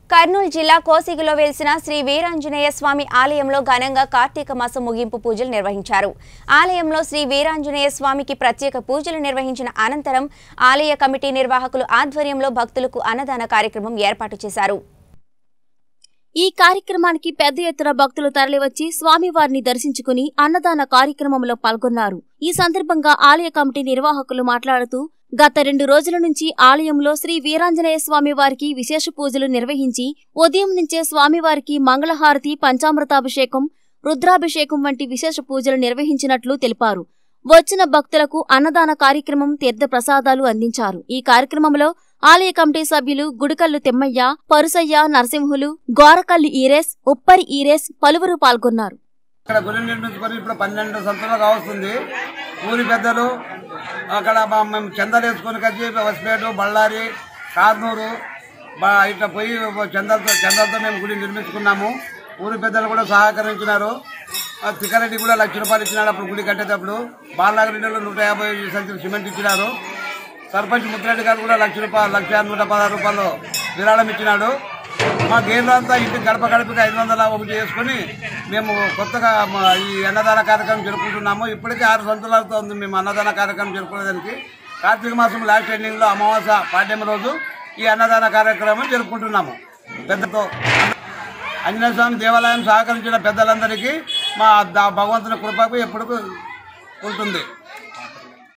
కర్నూలు జిల్లా కోసిగిలో వెలిసిన శ్రీ వీరాంజనేయ స్వామి ఆలయంలో ఘనంగా కార్తీక మాసం ముగింపు పూజలు నిర్వహించారు ఆలయంలో శ్రీ వీరాంజనేయ స్వామికి ప్రత్యేక పూజలు నిర్వహించిన అనంతరం ఆలయ కమిటీ నిర్వాహకులు ఆధ్వర్యంలో భక్తులకు అన్నదాన కార్యక్రమం ఏర్పాటు చేశారు ఈ కార్యక్రమానికి పెద్ద ఎత్తున భక్తులు తరలివచ్చి స్వామివారిని దర్శించుకుని అన్నదాన కార్యక్రమంలో పాల్గొన్నారు ఈ సందర్భంగా ఆలయ కమిటీ నిర్వాహకులు మాట్లాడుతూ గత రెండు రోజుల నుంచి ఆలయంలో శ్రీ వీరాంజనేయ స్వామి వారికి విశేష పూజలు నిర్వహించి ఉదయం నుంచే స్వామివారికి మంగళహారతి పంచామృతాభిషేకం రుద్రాభిషేకం వంటి విశేష పూజలు నిర్వహించినట్లు తెలిపారు వచ్చిన భక్తులకు అన్నదాన కార్యక్రమం తీర్థ ప్రసాదాలు అందించారు ఈ కార్యక్రమంలో ఆలయ కమిటీ సభ్యులు గుడికల్లు తిమ్మయ్య పరుసయ్య నరసింహులు గోరకల్లు ఈరేస్ ఉప్పరి ఈరేస్ పలువురు పాల్గొన్నారు ఇక్కడ గుడి నిర్మించుకొని ఇప్పుడు పన్నెండు సంవత్సరాలు కావస్తుంది ఊరి పెద్దలు అక్కడ మా- మేము చందాలు వేసుకొని కలిసి వసిపేట బళ్ళారి కార్నూరు బా ఇట్లా పోయి చందాలతో చందాలతో మేము గుడి నిర్మించుకున్నాము ఊరి పెద్దలు కూడా సహకరించినారు ఆ తిక్కరెడ్డి కూడా లక్ష రూపాయలు ఇచ్చినాడు అప్పుడు గుడి కట్టేటప్పుడు బాలనాగరెడ్డిలో నూట యాభై సంచులు సిమెంట్ ఇచ్చినారు సర్పంచ్ ముద్రెడ్డి గారు కూడా లక్ష రూపాయలు లక్ష నూట పదహారు రూపాయలు విరాళం ఇచ్చినాడు మా గేర్లు అంతా ఇంటి గడప గడపకి ఐదు వందల ఒకటి చేసుకుని మేము కొత్తగా మా ఈ అన్నదాన కార్యక్రమం జరుపుకుంటున్నాము ఇప్పటికే ఆరు సంవత్సరాలతో ఉంది మేము అన్నదాన కార్యక్రమం జరుపుకునేదానికి కార్తీక మాసం లాస్ట్ ఎండింగ్లో అమావాస పాడ్యం రోజు ఈ అన్నదాన కార్యక్రమం జరుపుకుంటున్నాము పెద్దతో ఆంజనేయ స్వామి దేవాలయం సహకరించిన పెద్దలందరికీ మా దా- భగవంతుని కృపకు ఎప్పుడు ఉంటుంది